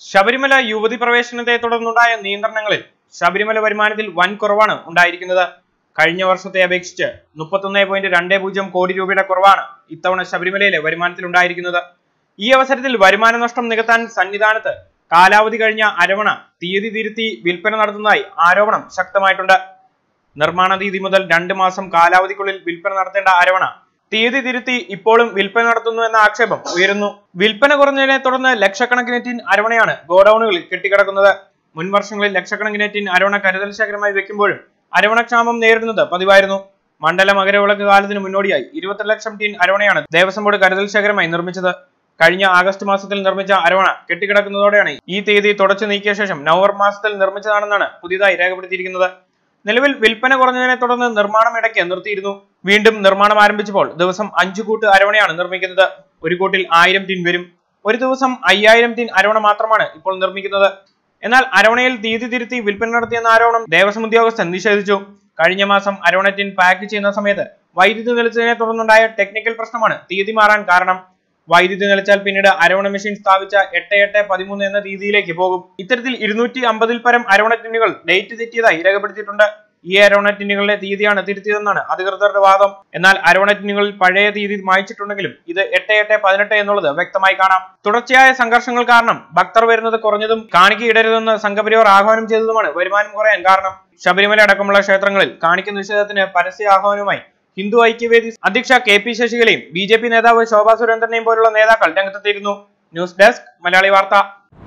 ശബരിമല യുവതി പ്രവേശനത്തെ തുടർന്നുണ്ടായ നിയന്ത്രണങ്ങളിൽ ശബരിമല വരുമാനത്തിൽ വൻ കുറവാണ് ഉണ്ടായിരിക്കുന്നത് കഴിഞ്ഞ വർഷത്തെ അപേക്ഷിച്ച് മുപ്പത്തൊന്ന് പോയിന്റ് രണ്ട് പൂജ്യം കോടി രൂപയുടെ കുറവാണ് ഇത്തവണ ശബരിമലയിലെ വരുമാനത്തിൽ ഉണ്ടായിരിക്കുന്നത് ഈ അവസരത്തിൽ വരുമാന നഷ്ടം നികത്താൻ സന്നിധാനത്ത് കാലാവധി കഴിഞ്ഞ അരവണ തീയതി തിരുത്തി വിൽപ്പന നടത്തുന്നതായി ആരോപണം ശക്തമായിട്ടുണ്ട് നിർമ്മാണ തീയതി മുതൽ രണ്ട് മാസം കാലാവധിക്കുള്ളിൽ വിൽപ്പന നടത്തേണ്ട അരവണ തീയതി തിരുത്തി ഇപ്പോഴും വിൽപ്പന നടത്തുന്നു എന്ന ആക്ഷേപം ഉയരുന്നു വിൽപ്പന കുറഞ്ഞതിനെ തുടർന്ന് ലക്ഷക്കണക്കിന് ടിൻ അരവണയാണ് ഗോഡൌണുകളിൽ കെട്ടിക്കിടക്കുന്നത് മുൻ വർഷങ്ങളിൽ ലക്ഷക്കണക്കിന് ടിൻ അരവണ കരുതൽ ശേഖരമായി വെക്കുമ്പോഴും അരവണക്ഷാമം നേരിടുന്നത് പതിവായിരുന്നു മണ്ഡല മകരവിളക്ക് കാലത്തിന് മുന്നോടിയായി ഇരുപത്തി ലക്ഷം ടീൻ അരവണയാണ് ദേവസ്വം ബോർഡ് കരുതൽ ശേഖരമായി നിർമ്മിച്ചത് കഴിഞ്ഞ ആഗസ്റ്റ് മാസത്തിൽ നിർമ്മിച്ച അരവണ കെട്ടിക്കിടക്കുന്നതോടെയാണ് ഈ തീയതി തുടച്ചു നീക്കിയ ശേഷം നവംബർ മാസത്തിൽ നിർമ്മിച്ചതാണെന്നാണ് പുതിയതായി രേഖപ്പെടുത്തിയിരിക്കുന്നത് നിലവിൽ വിൽപ്പന കുറഞ്ഞതിനെ തുടർന്ന് നിർമ്മാണം ഇടയ്ക്ക് നിർത്തിയിരുന്നു വീണ്ടും നിർമ്മാണം ആരംഭിച്ചപ്പോൾ ദിവസം അഞ്ചു കൂട്ട് അരവണയാണ് നിർമ്മിക്കുന്നത് ഒരു കൂട്ടിൽ ആയിരം ടിൻ വരും ഒരു ദിവസം അയ്യായിരം ടിൻ അരവണ മാത്രമാണ് ഇപ്പോൾ നിർമ്മിക്കുന്നത് എന്നാൽ അരവണയിൽ തീയതി തിരുത്തി വിൽപ്പന നടത്തിയെന്ന ആരോപണം ദേവസ്വം ഉദ്യോഗസ്ഥൻ നിഷേധിച്ചു കഴിഞ്ഞ മാസം അരവണ ടിൻ പാക്ക് ചെയ്യുന്ന സമയത്ത് വൈദ്യുതി നിലച്ചതിനെ തുടർന്നുണ്ടായ ടെക്നിക്കൽ പ്രശ്നമാണ് തീയതി മാറാൻ കാരണം വൈദ്യുതി നിലച്ചാൽ പിന്നീട് അരവണ മെഷീൻ സ്ഥാപിച്ച എട്ട് എട്ട് പതിമൂന്ന് എന്ന രീതിയിലേക്ക് പോകും ഇത്തരത്തിൽ ഇരുന്നൂറ്റി അമ്പതിൽ പരം അരവണ ടിന്നുകൾ ഡേറ്റ് തെറ്റിയതായി രേഖപ്പെടുത്തിയിട്ടുണ്ട് ഈ അരവണ ടിന്നുകളുടെ തീയതിയാണ് തിരുത്തിയതെന്നാണ് അധികൃതരുടെ വാദം എന്നാൽ അരവണ ടിന്നുകളിൽ പഴയ തീയതി മായ്ച്ചിട്ടുണ്ടെങ്കിലും ഇത് എട്ട് എട്ട് പതിനെട്ട് എന്നുള്ളത് വ്യക്തമായി കാണാം തുടർച്ചയായ സംഘർഷങ്ങൾ കാരണം ഭക്തർ വരുന്നത് കുറഞ്ഞതും കാണിക്കയിടരുതെന്ന് സംഘപരിവാർ ആഹ്വാനം ചെയ്തതുമാണ് വരുമാനം കുറയാൻ കാരണം ശബരിമല അടക്കമുള്ള ക്ഷേത്രങ്ങളിൽ കാണിക്ക നിഷേധത്തിന് പരസ്യ ആഹ്വാനവുമായി ഹിന്ദു ഐക്യവേദി അധ്യക്ഷ കെ പി ശശികലയും ബി ജെ പി നേതാവ് ശോഭാ സുരേന്ദ്രനെയും പോലുള്ള നേതാക്കൾ രംഗത്തെത്തിയിരുന്നു ന്യൂസ് ഡെസ്ക് മലയാളി വാർത്ത